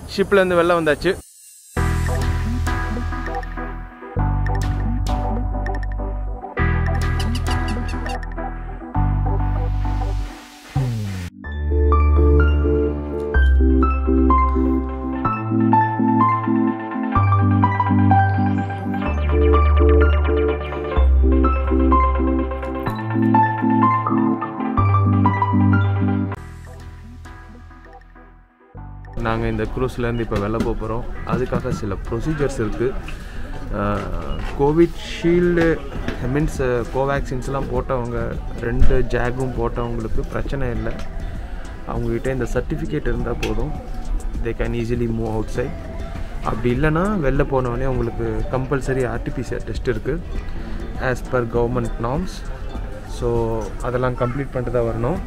ஷிப்லேருந்து வெளில வந்தாச்சு நாங்கள் இந்த க்ரூஸ்லேருந்து இப்போ வெளில போக போகிறோம் அதுக்காக சில ப்ரொசீஜர்ஸ் இருக்குது கோவிட் ஷீல்டு மீன்ஸ் கோவேக்சின்ஸ்லாம் போட்டவங்க ரெண்டு ஜாகும் போட்டவங்களுக்கு பிரச்சனை இல்லை அவங்கக்கிட்ட இந்த சர்டிஃபிகேட் இருந்தால் போதும் they can easily move outside அப்படி இல்லைன்னா வெளில போனவொடனே உங்களுக்கு கம்பல்சரி ஆர்டிபிசிஆர் டெஸ்ட் இருக்குது as per government norms so அதெல்லாம் கம்ப்ளீட் பண்ணிட்டு தான் வரணும்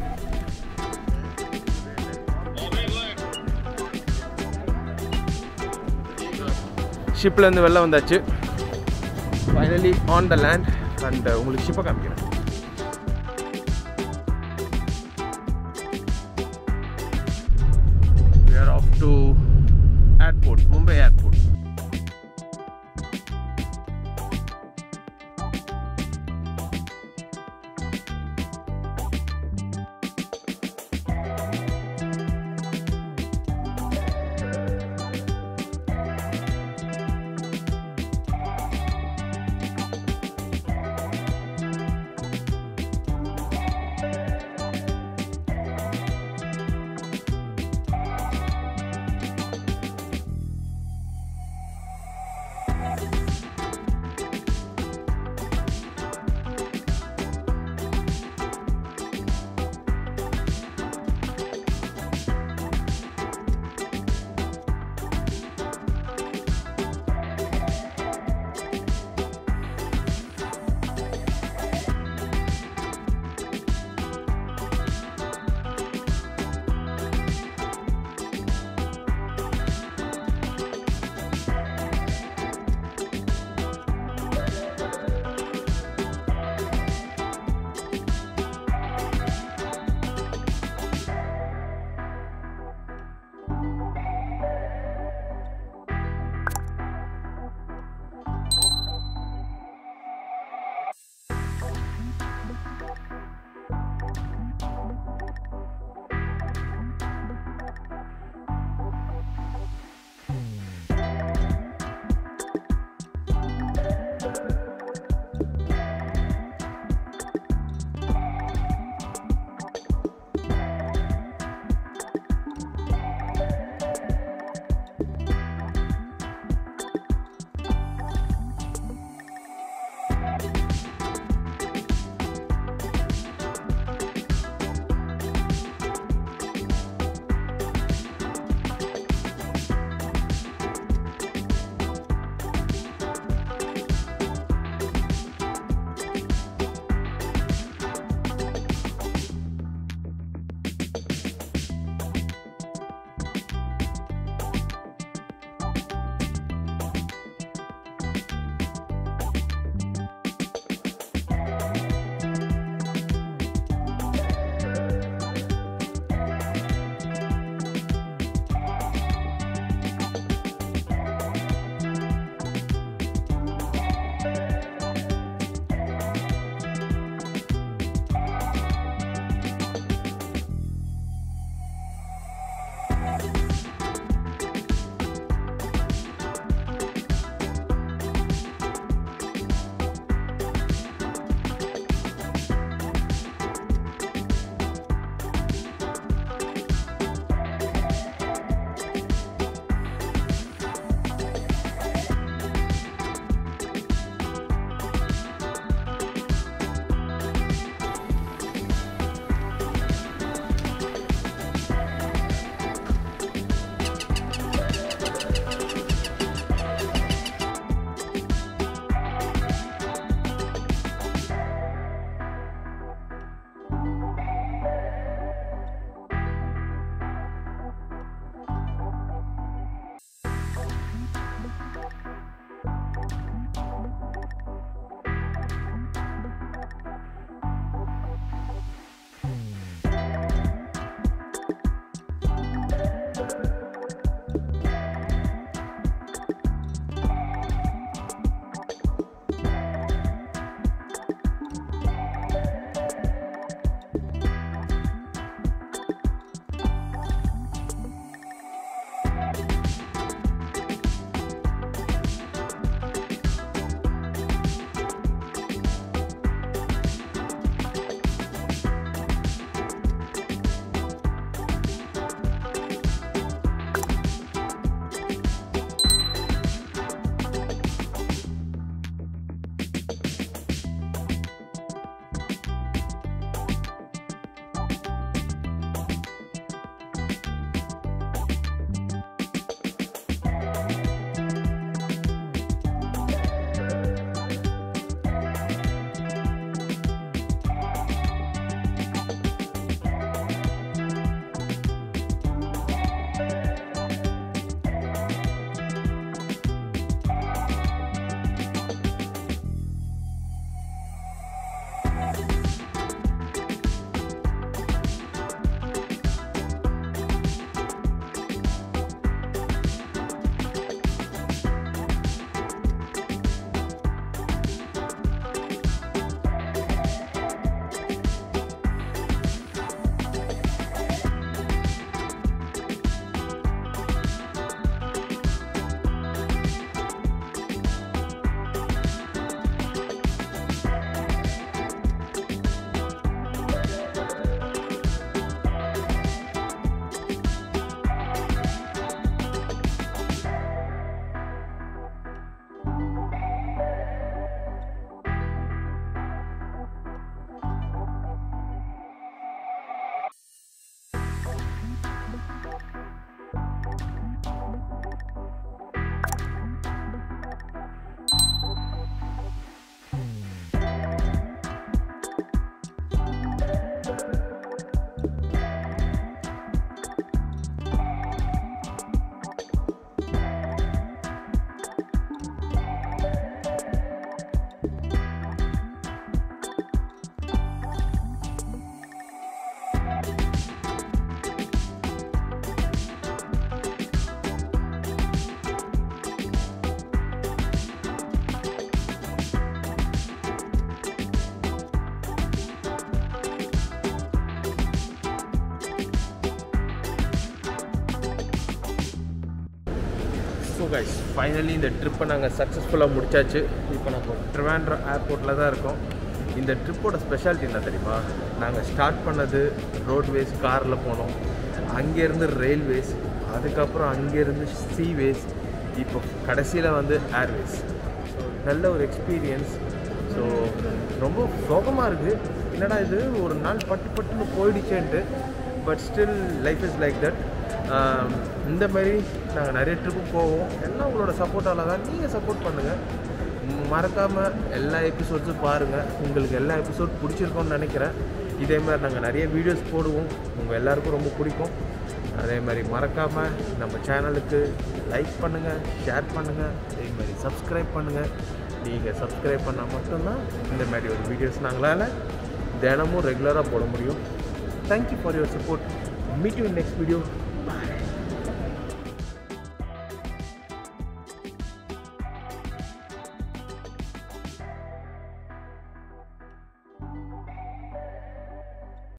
ஷிப்லேருந்து வெளில வந்தாச்சு finally on the land and உங்களுக்கு ஷிப்பை காமிக்கிறேன் We are off to airport, Mumbai airport. So guys finally இந்த ட்ரிப்பை நாங்கள் சக்ஸஸ்ஃபுல்லாக முடிச்சாச்சு இப்போ நம்ம ட்ரிவாண்ட்ரம் ஏர்போர்ட்டில் தான் இருக்கோம் இந்த ட்ரிப்போட ஸ்பெஷாலிட்டி என்ன தெரியுமா நாங்கள் ஸ்டார்ட் பண்ணது ரோட்வேஸ் காரில் போனோம் அங்கேருந்து ரயில்வேஸ் அதுக்கப்புறம் அங்கேருந்து சீவேஸ் இப்போ கடைசியில் வந்து ஏர்வேஸ் ஸோ நல்ல ஒரு எக்ஸ்பீரியன்ஸ் ஸோ ரொம்ப சோகமாக இருக்குது என்னடா இது ஒரு நாள் பட்டு பட்டுன்னு போயிடுச்சேன்ட்டு but still life is like that இந்த மாதிரி நாங்கள் நிறைய ட்ரிப்பு போவோம் எல்லாம் உங்களோட சப்போர்ட்டால் தான் நீங்கள் சப்போர்ட் பண்ணுங்கள் மறக்காமல் எல்லா எபிசோட்ஸும் பாருங்கள் உங்களுக்கு எல்லா எபிசோட் பிடிச்சிருக்கோன்னு நினைக்கிறேன் இதே மாதிரி நாங்கள் நிறைய வீடியோஸ் போடுவோம் உங்கள் எல்லாருக்கும் ரொம்ப பிடிக்கும் அதே மாதிரி மறக்காமல் நம்ம சேனலுக்கு லைக் பண்ணுங்கள் ஷேர் பண்ணுங்கள் அதே மாதிரி சப்ஸ்கிரைப் பண்ணுங்கள் நீங்கள் சப்ஸ்கிரைப் பண்ணால் மட்டும்தான் இந்த மாதிரி ஒரு வீடியோஸ் நாங்களால் தினமும் ரெகுலராக போட முடியும் thank you for your support meet you next video